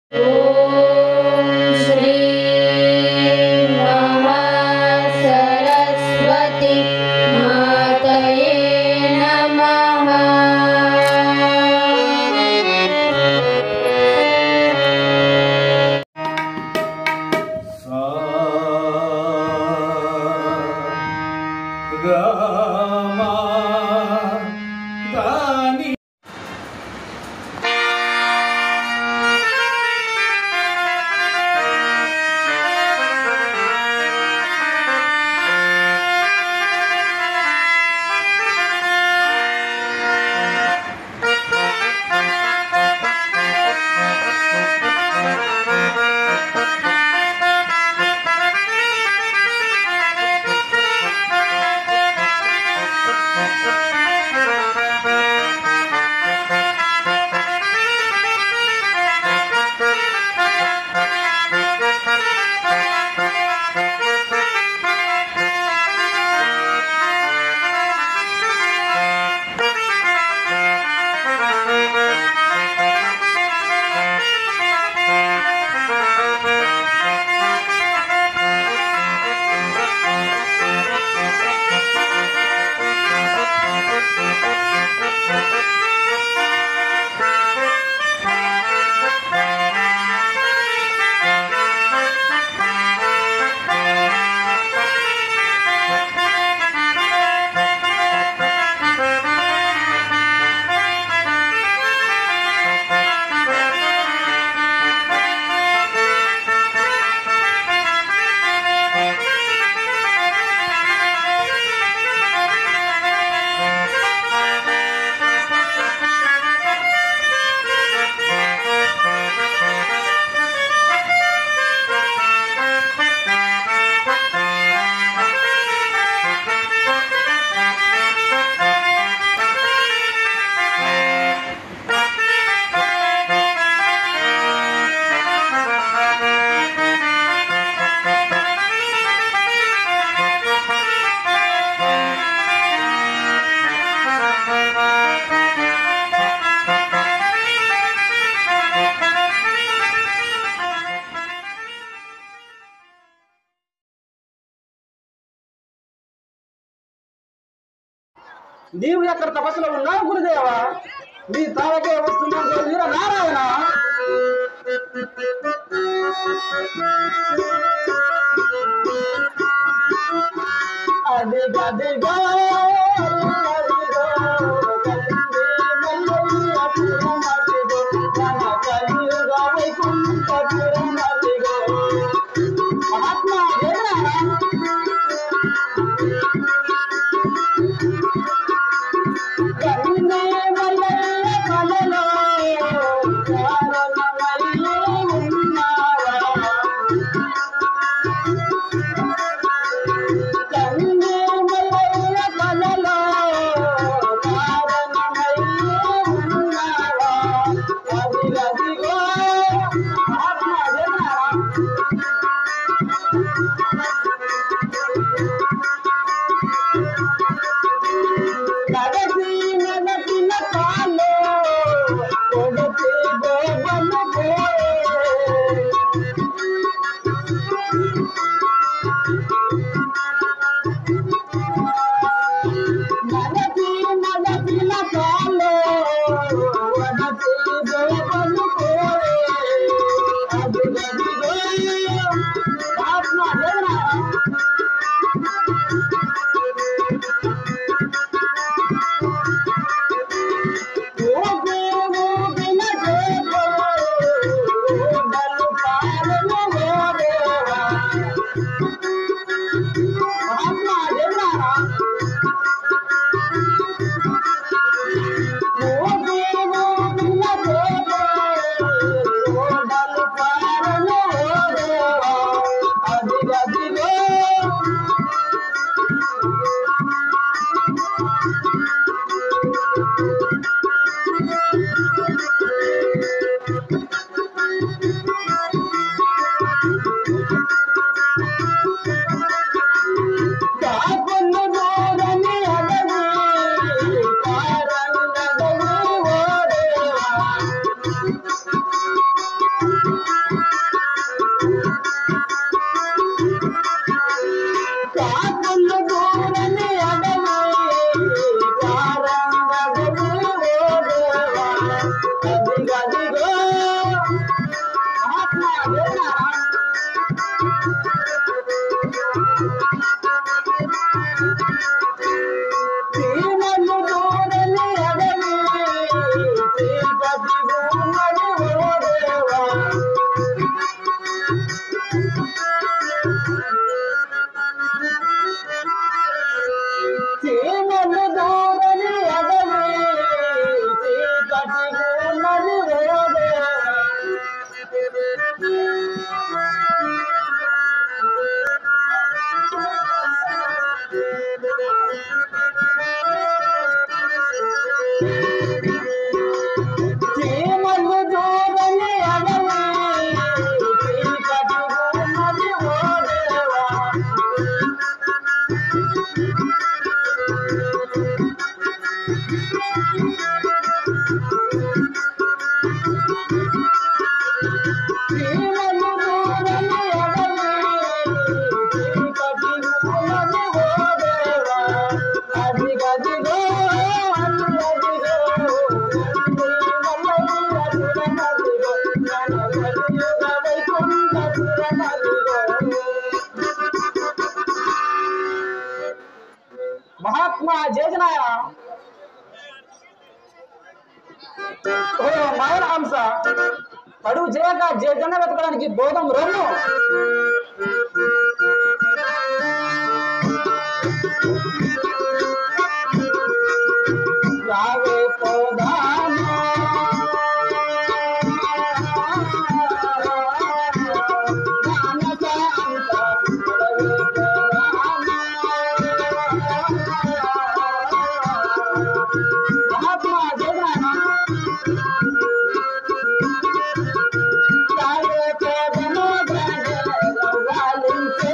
श्री महासरस्वती मातये नमः గమా దాని నీవు ఎక్కడ తపస్సులో ఉన్నావు గురుదేవా నీ తావకే వస్తున్నావు వీర నారాయణ అదిగో అదిగో, అదిగో, కలిసి మల్లయ్య పురమదిగో, మన కలియుగ వైకుంఠపురమదిగో. మహాత్మా జగన్నాథ కన్నే మల్లెల కలలో కారణమల్లె ఉన్నావా? కన్నే మల్లెల కలలో కారణమల్లె ఉన్నావా? అదిగదిగో మహాత్మా జగన్నాథ నడసి నడసిన కాలో కొడతే గోబల పోయే కలియుగ వైకుంఠపురమదిగో. మహాత్మా జేజనాయ ఓ మాయన హంస అడుగు చేయక జేజన వెతకడానికి బోధం రొమ్ము రావే పోదామా మానస అంత రావే పోదామా. మహాత్మా జగనాయన తాగే పేదను గనవాలించే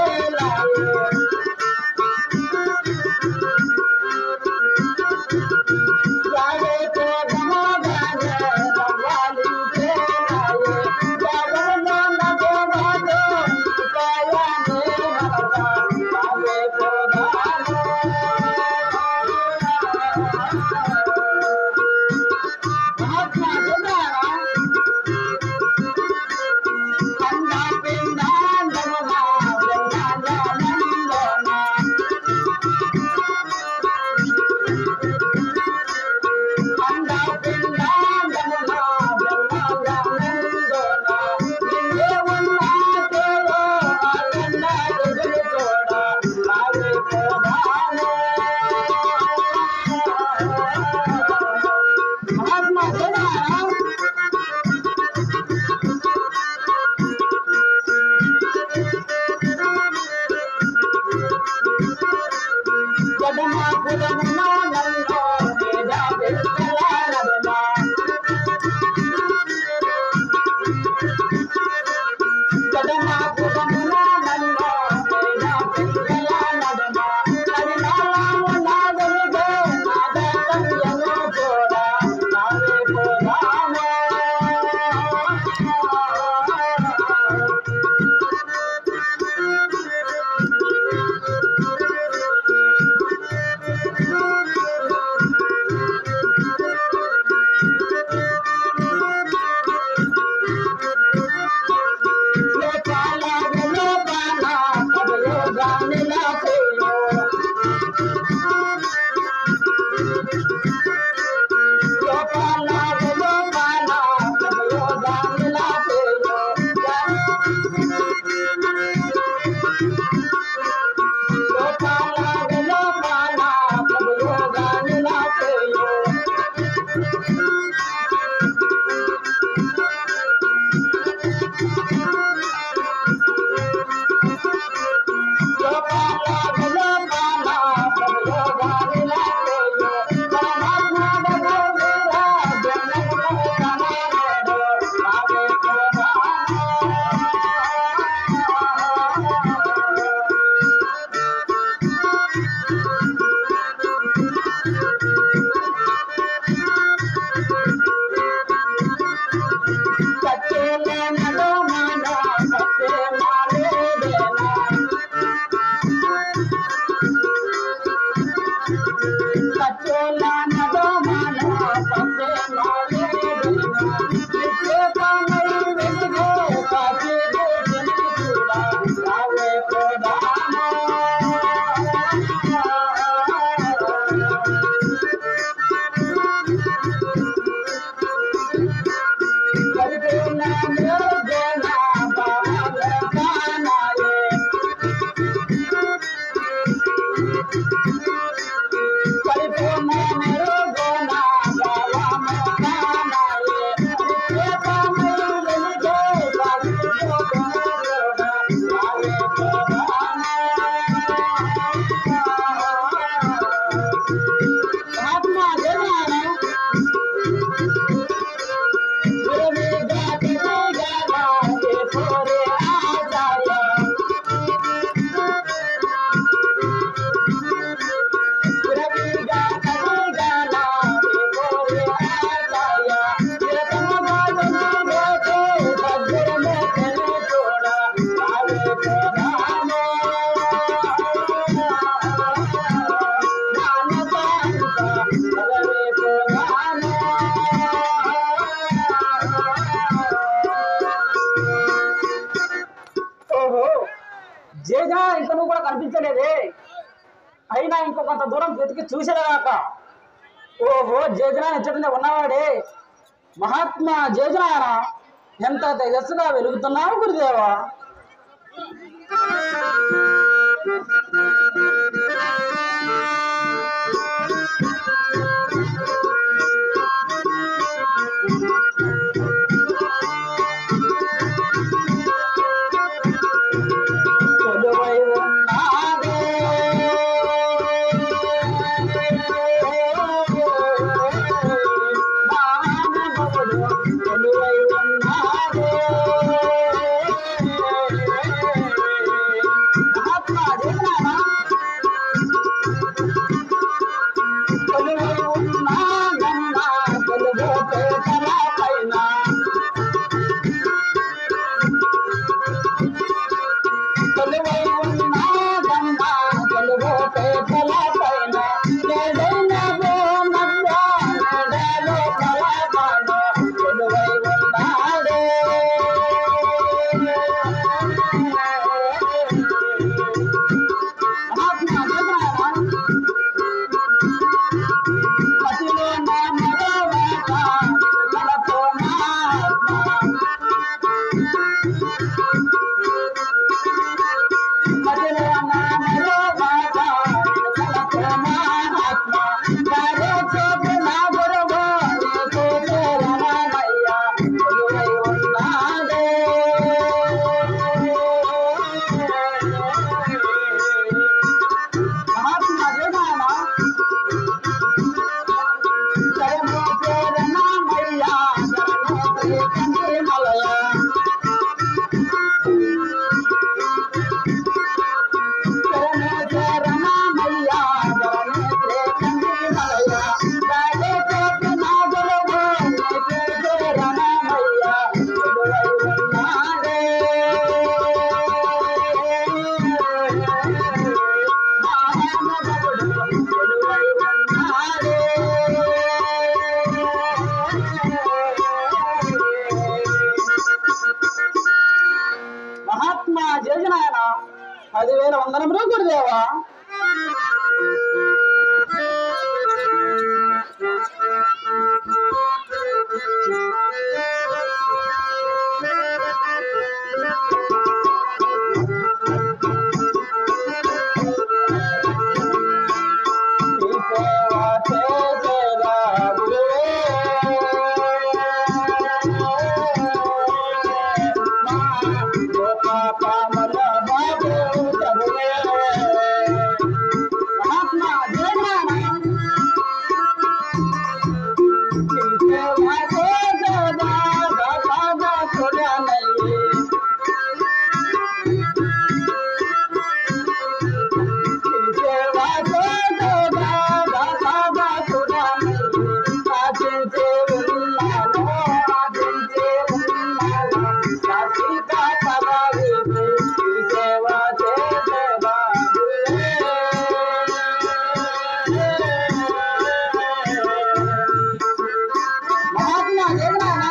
వెతికినా ఇంక నువ్వు కూడా కనిపించలేదే అయినా ఇంకో కొంత దూరం వెతికి చూసేదాక ఓహో జేజన ఎచ్చటనే ఉన్నవాడే మహాత్మా జేజనాయన ఎంత తేజస్సుగా వెలుగుతున్నావు గురుదేవా కొలువై ఉన్నాడే మానవుడు కొలువై ఉన్నాడే మహాత్మా జగనాథ కొలువై ఉన్నాడన్నా కొలువు పేటల పైన కొలువై ఉన్నాడన్నా కొలువు పేటల పైన ఏదైనా మధ్య నడలో కలగాడు కొలువై ఉన్నాడే మహాత్మా జగన్నాథ పతిలో నా మరొక కలతో మహాత్మా మదిలో నా మరొక కలతో మహాత్మా వారే చేతి నా గురువు నీకు శరణమయ్యా కొలువై ఉన్నాడే మహాత్మా జగన్నాథ శరణు శరణమయ్యా శరణు శ్రీ తండ్రి మలయ శరణు శరణమయ్యా శరణు శ్రీ తండ్రి మలయ రాజే చేతి నా గురువు నీకు శరణమయ్యా కొలువై ఉన్నాడే మానవుడు కొలువై ఉన్నాడే మహాత్మా జయజనాయన పదివేల వందనములు గురుదేవా ఈ సేవ చేసేదా గురువే మా గోప పామల బాబు ప్రభువే మహాత్మా జయనారాయణ ఈ సేవ చేసేదా బాబా చూడనయ్యే మహాత్మా జగనానా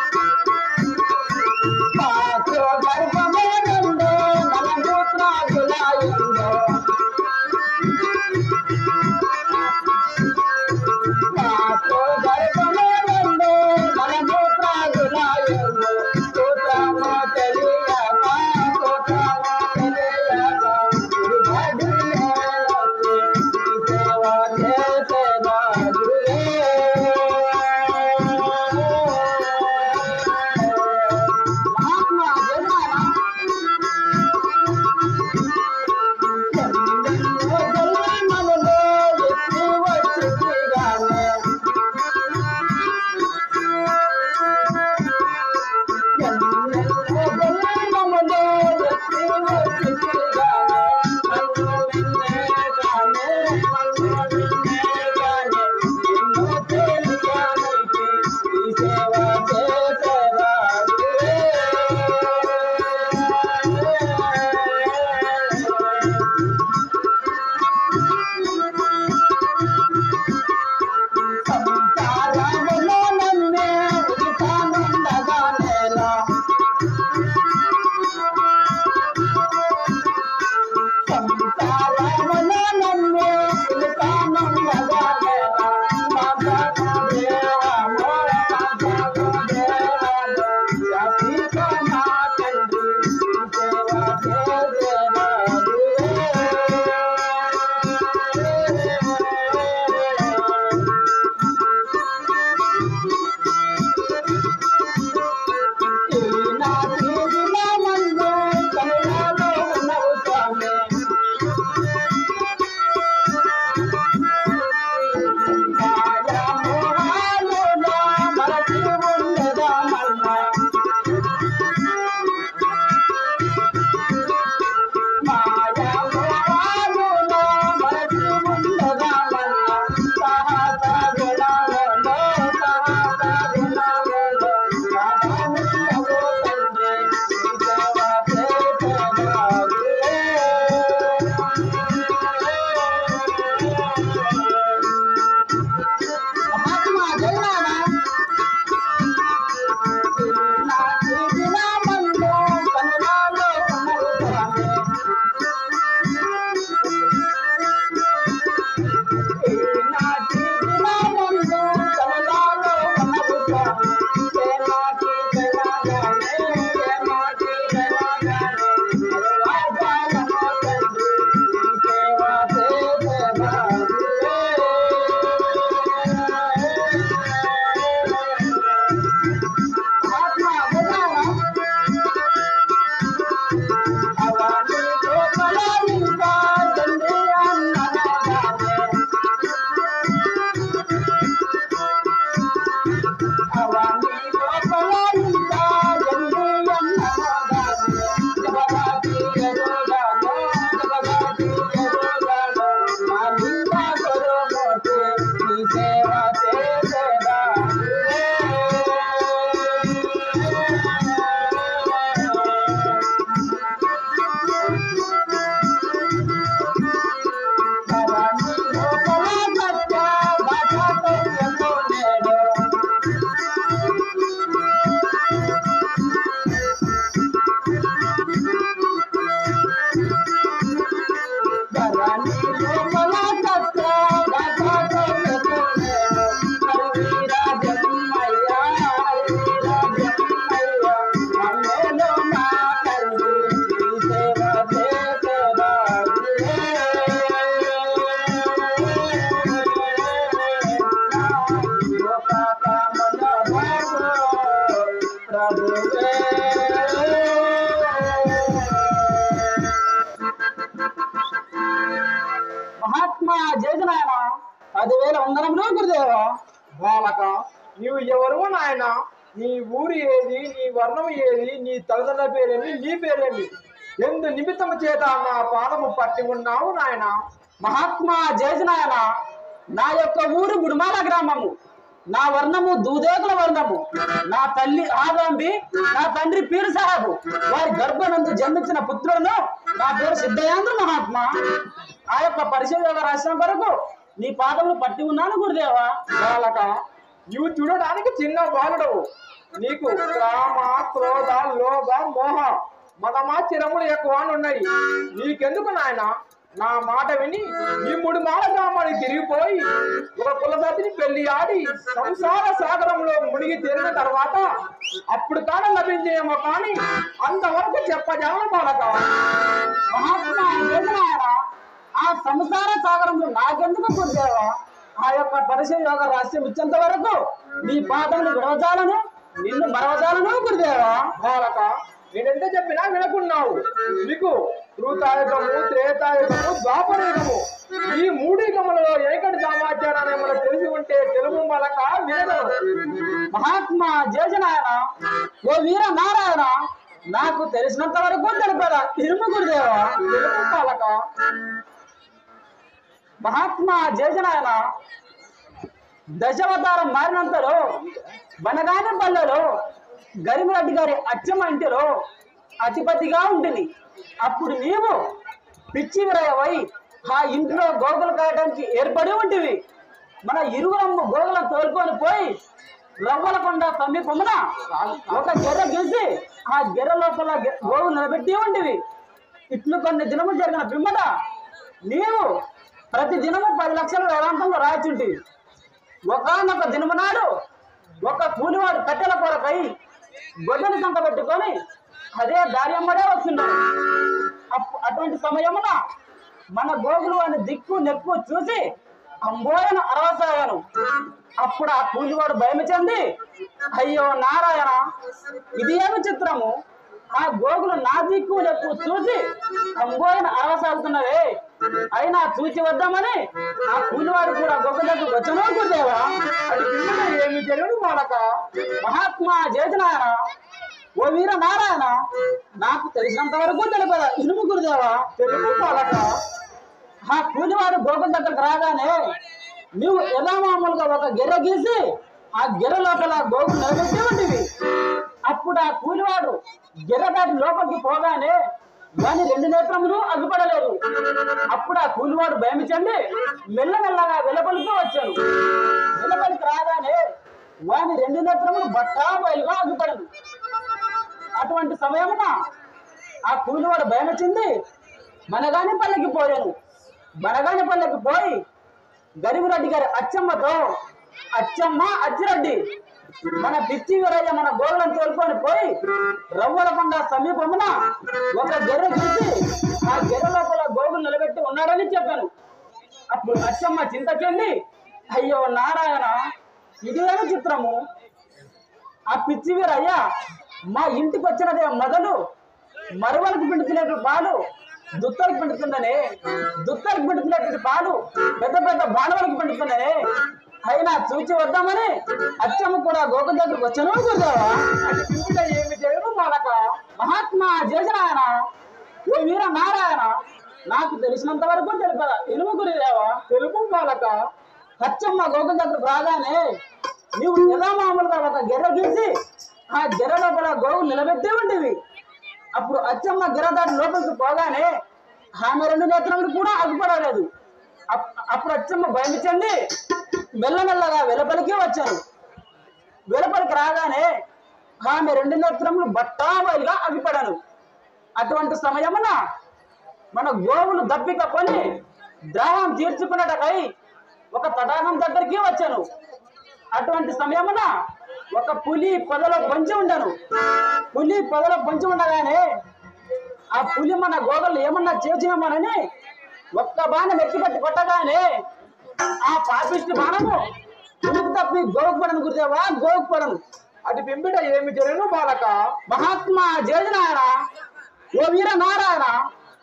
పాత్ర గర్భమేనందో నలమూత్రాదులాయందో పాత్ర గర్భమేనందో నలమూత్రాదులాయందో సూత్రము తెలియక మహాత్మా జయజనాయన పదివేల వందనములు గురుదేవా బాలక నీవు ఎవరు నాయన నీ ఊరు ఏది నీ వర్ణం ఏది నీ తల్లిదండ్రుల పేరేమి నీ పేరేమి ఎందు నిమిత్తము చేత నా పాదము పట్టి ఉన్నావు నాయన మహాత్మా జయజనాయన నా యొక్క ఊరు గుడిమాల గ్రామము నా వర్ణము దూదేకుల వర్ణము నా తల్లి ఆగంబి నా తండ్రి పీరు సాహెబు వారి గర్భనందు జన్మించిన పుత్రులను నా పేరు సిద్ధయాంధ్ర మహాత్మా ఆ యొక్క పరిశోధన రాసిన కొరకు నీ పాదములు పట్టి ఉన్నాను గురుదేవా బాలక నీవు చూడడానికి చిన్న బాలుడవు నీకు క్రామ క్రోధ లోభ మోహ మదమాచిరములు ఎక్కువ ఉన్నాయి నీకెందుకు నాయన నా మాట విని ఈ మూడు మాల గ్రామానికి తిరిగిపోయి ఒక కులసతిని పెళ్లి ఆడి సంసార సాగరంలో మునిగి తేలిన తర్వాత అప్పుడు కాడ లభించేమో కానీ అంతవరకు చెప్పజాల బాలక మహాత్మా జయజనాయన ఆ సంసార సాగరంలో నాకెందుకు గురుదేవా ఆ యొక్క పరిశీల యోగ రహస్యం ఇచ్చేంత వరకు నీ పాదములు విడవజాలను నిన్ను మరవజాలను గురుదేవా బాలక నేనెంత చెప్పినా వినకున్నావు నీకు త్రూతాయుగము త్రేతాయుగము ద్వాపరయుగము ఈ మూడు యుగములలో ఏకటి సమాచారాన్ని మనకు తెలిసి ఉంటే తెలుగు మలక వినగలరు మహాత్మా జయజనాయన ఓ వీర నారాయణ నాకు తెలిసినంత వరకు తెలుపదా ఇరుము గురుదేవా తెలుగు మలక మహాత్మా జయజనాయన దశావతారం మారినంతలో బనగాని పల్లెలో గరిమరెడ్డి గారి అచ్చమ్మ ఇంటిలో అధిపతిగా ఉంటుంది అప్పుడు నీవు పిచ్చి విరయవై ఆ ఇంట్లో గోగులు కాయడానికి ఏర్పడి ఉంటివి మన ఇరువురమ్మ గోగులను తోలుకొని పోయి రవ్వలకొండ సమీపమున ఒక గెర్ర గెలిచి ఆ గెర్ర లోపల గె- గోవులు నిలబెట్టి ఉంటివి ఇట్లు కొన్ని దినములు జరిగిన పిమ్మట నీవు ప్రతి దినము పది లక్షల వేదాంతంలో రాచుంటివి ఒకనొక దినము నాడు ఒక కూలివాడు కట్టెల కొరకై గొడ్డని సంక పెట్టుకొని అదే దారి అమ్మడే వస్తున్నాడు అప్పు- అటువంటి సమయమున మన గోగులు అని దిక్కు నెక్కు చూసి అంబోయన అరవసాగాను అప్పుడు ఆ కూలివాడు భయం చెంది అయ్యో నారాయణ ఇది ఏమి చిత్రము ఆ గోగులు నా దిక్కు నెక్కు చూసి అంబోయన అరవసాగుతున్నవే అయినా చూచి వద్దామని ఆ కూలివాడు కూడా గొప్ప దగ్గర వచ్చను గురుదేవా అది పిల్లల ఏమి జరుగును బాలక మహాత్మా జయజనాయన ఓ వీర నారాయణ నాకు తెలిసినంత వరకు తెలిపదా ఇనుము గురుదేవా తెలుగు బాలక ఆ కూలివాడు గోకుల దగ్గరకు రాగానే నువ్వు ఎలా మామూలుగా ఒక గిర్ర గీసి ఆ గిర్ర లోపల గోకులు నిలబెట్టి ఉంటివి అప్పుడు ఆ కూలివాడు గిర్ర దాటి లోపలికి పోగానే దాని రెండు నేత్రములు అగ్గుపడలేదు అప్పుడు ఆ కూలివాడు భయమించండి మెల్లమెల్లగా వెలపలికి వచ్చాను వెలపలికి రాగానే వాని రెండు నేత్రములు బట్టా బయలుగా అగ్గుపడదు అటువంటి సమయమున ఆ కూలివాడు భయం వచ్చింది మనగాని పల్లెకి పోయాను మనగాని పల్లెకి పోయి గరిబిరెడ్డి గారి అచ్చమ్మతో అచ్చమ్మ అచ్చిరెడ్డి మన పిచ్చి వీరయ్య మన గోళ్ళను తోలుకొని పోయి రవ్వలకొండ సమీపమున ఒక గెర్రె చూసి ఆ గెర్రె లోపల గోగులు నిలబెట్టి ఉన్నాడని చెప్పాను అప్పుడు అచ్చమ్మ చింత చెంది అయ్యో నారాయణ ఇదేమి చిత్రము ఆ పిచ్చి వీరయ్య మా ఇంటికి వచ్చినదే మొదలు మరువలకు పిండుతున్నట్టు పాలు దుత్తలకు పిండుతుందనే దుత్తలకు పిండుతున్నటువంటి పాలు పెద్ద పెద్ద బాణవలకు పిండుతుందనే అయినా చూచి వద్దామని అచ్చమ్మ కూడా గోకుల దగ్గరకు వచ్చాను గురుదేవా అది పిల్లల ఏమి జరుగును బాలక మహాత్మా జయజనాయన ఓ వీర నారాయణ నాకు తెలిసినంత వరకు తెలిపదా ఇనుము గురుదేవా తెలుగు బాలక అచ్చమ్మ గోకుల దగ్గరకు రాగానే నీవు ఎలా మామూలుగా ఒక గెర్ర గీసి ఆ గెర్ర లోపల గోవు నిలబెట్టి ఉంటివి అప్పుడు అచ్చమ్మ గెర్ర దాటి లోపలికి పోగానే ఆమె రెండు నేత్రములు కూడా అగ్గుపడలేదు అప్- అప్పుడు అచ్చమ్మ భయమిచ్చండి మెల్లమెల్లగా వెలుపలికి వచ్చాను వెలుపలికి రాగానే ఆమె రెండు నేత్రములు బట్టాబయలుగా అగ్గిపడాను అటువంటి సమయమున మన గోవులు దప్పిక కొని దాహం తీర్చుకున్నటకై ఒక తటాకం దగ్గరికి వచ్చాను అటువంటి సమయమున ఒక పులి పొదలో పొంచి ఉండను పులి పొదలో పొంచి ఉండగానే ఆ పులి మన గోగలు ఏమన్నా చేసినామనని ఒక్క బాణం ఎత్తిపెట్టి కొట్టగానే ఆ పాపిష్టి బాణము పులికి తప్పి గోవుకు పడను గురుదేవా గోవుకు పడను అది పింపిట ఏమి జరుగును బాలక మహాత్మా జయనారాయణ ఓ వీర నారాయణ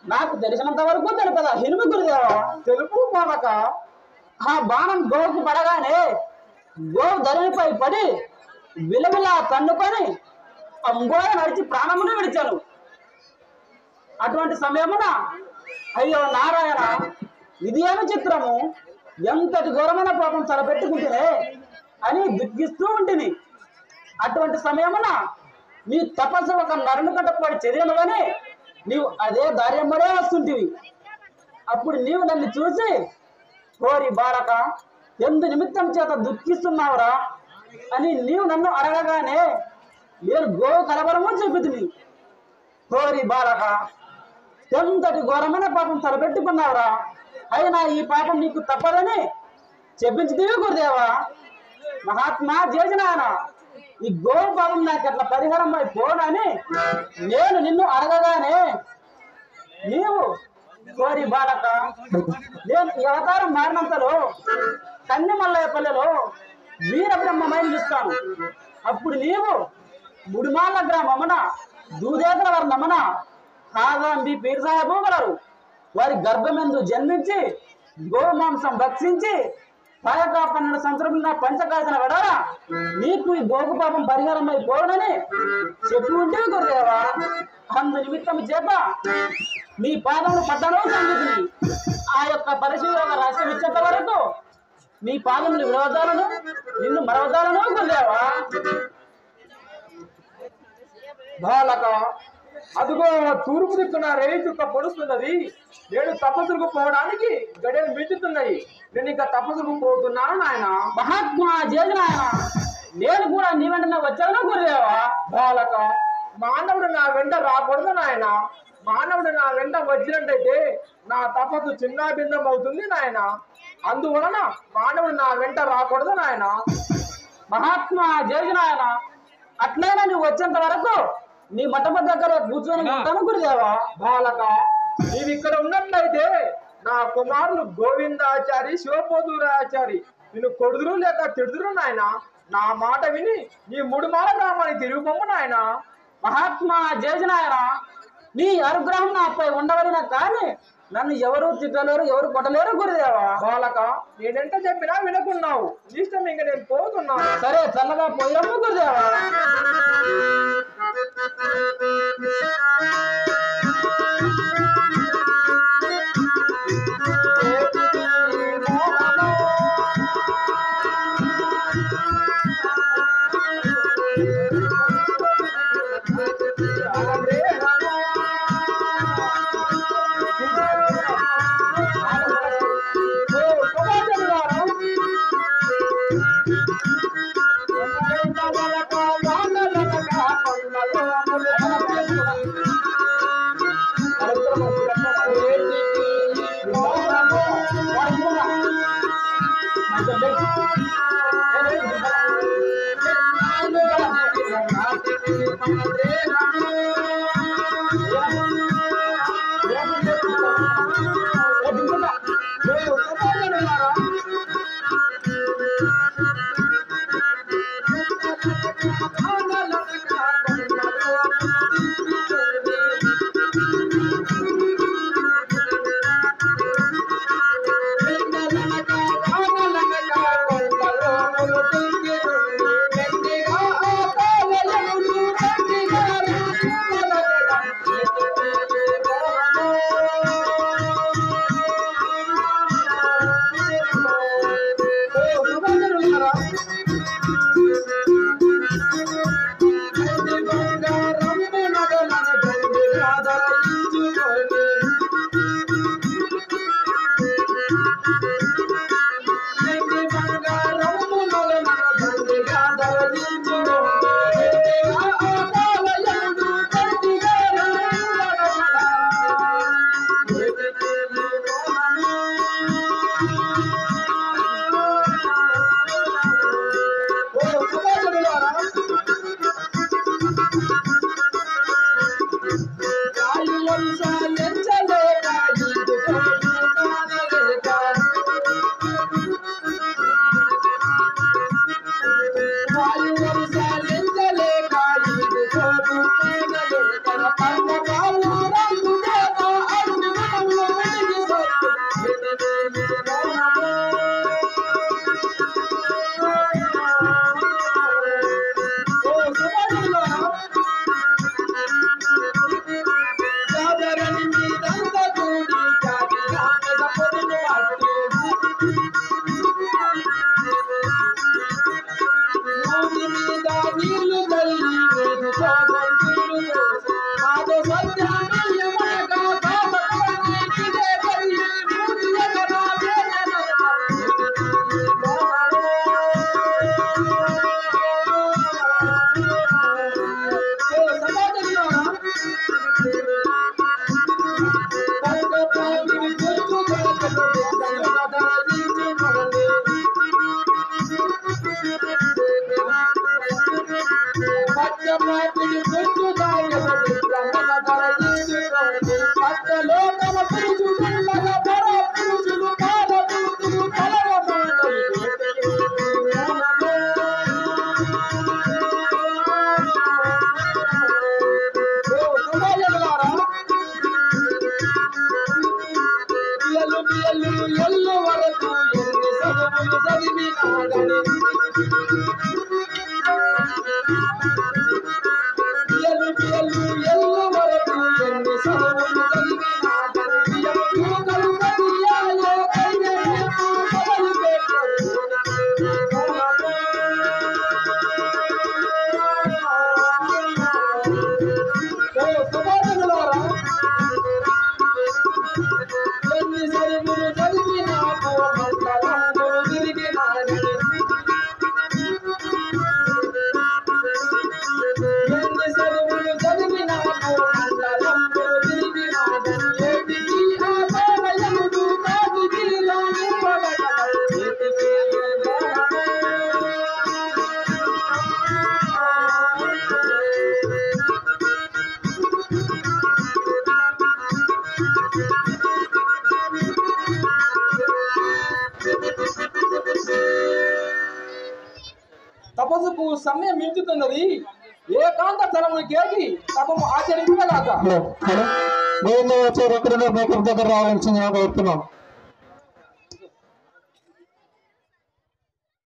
నాకు తెలిసినంత వరకు తెలుపదా హినుము గురుదేవా తెలుపు బాలక ఆ బాణం గోవుకు పడగానే గోవు ధరణిపై పడి విలవిలా తన్నుకొని అంగోయ నడిచి ప్రాణమును విడిచాను అటువంటి సమయమున అయ్యో నారాయణ ఇది ఏమి చిత్రము ఎంతటి ఘోరమైన పాపం తలపెట్టుకుంటేనే అని దుఃఖిస్తూ ఉంటుంది అటువంటి సమయమున నీ తపస్సు ఒక నరుని కట్టపడి చదివినవని నీవు అదే దార్యంబడే వస్తుంటివి అప్పుడు నీవు నన్ను చూసి కోరి బాలక ఎందు నిమిత్తం చేత దుఃఖిస్తున్నావురా అని నీవు నన్ను అడగగానే నేను గోవు కలవరము చూపుతుంది కోరి బాలక ఎంతటి ఘోరమైన పాపం తలపెట్టుకున్నావురా అయినా ఈ పాపం నీకు తప్పదని చెప్పించుతీవి గురుదేవా మహాత్మా చేసినాయన ఈ గోవు పాపం నాకు ఎట్లా పరిహారం అయిపోనని నేను నిన్ను అడగగానే నీవు కోరి బాలక నేను ఈ అవతారం మారినంతలో కన్నెమల్లయ్య పల్లెలో వీరబ్రహ్మమై చూస్తాను అప్పుడు నీవు ముడిమాల గ్రామమున దూదేతల వర్ణమున కాదాంబి పీర్ సాహెబు గలరు వారి గర్భమెందు జన్మించి గోమాంసం భక్షించి పదక పన్నెండు సంవత్సరముల పంచకాసిన వెడల నీకు ఈ గోగు పాపం పరిహారం అయిపోనని చెప్పి ఉంటే గురుదేవా అందు నిమిత్తం చేత మీ పాదములు పట్టణం సంగతిని ఆ యొక్క పరిశీలన రహస్యం ఇచ్చేంత వరకు మీ పాదములు విరోధాలను నిన్ను మరవదాలను గురుదేవా బాలక అదిగో తూర్పు దిక్కున రేయి చుక్క పొడుస్తున్నది నేను తపస్సులకు పోవడానికి గడియలు మించుతున్నాయి నేను ఇంకా తపస్సులకు పోతున్నాను నాయన మహాత్మా జయనాయన నేను కూడా నీ వెంటనే వచ్చాను గురుదేవా బాలక మానవుడు నా వెంట రాకూడదు నాయన మానవుడు నా వెంట వచ్చినట్టయితే నా తపస్సు చిన్న భిన్నం అవుతుంది నాయన అందువలన మానవుడు నా వెంట రాకూడదు నాయన మహాత్మా జయనాయన అట్లయినా నువ్వు వచ్చేంత వరకు నీ మఠమ దగ్గర కూర్చొని ఉంటాను గురుదేవా బాలక నీవు ఇక్కడ ఉన్నట్లయితే నా కుమారులు గోవిందాచారి శివపోదూరాచారి నిన్ను కొడుదురు లేక తిడుదురు నాయన నా మాట విని నీ మూడు మాల గ్రామానికి తిరిగి పొమ్ము నాయన మహాత్మా జయనాయన నీ అనుగ్రహం నాపై ఉండవలన కానీ నన్ను ఎవరు తిట్టలేరు ఎవరు కొట్టలేరు గురుదేవా బాలక నేనెంత చెప్పినా వినకున్నావు నీ ఇష్టం ఇంక నేను పోతున్నాను సరే చల్లగా పోయాము గురుదేవా సమయం మించుతున్నది ఏకాంత స్థలము కేకి తపము ఆచరించగాక హలో హలో నేను వచ్చే ఎక్కడో మేకప్ దగ్గర రావాల్సింది కోరుతున్నాం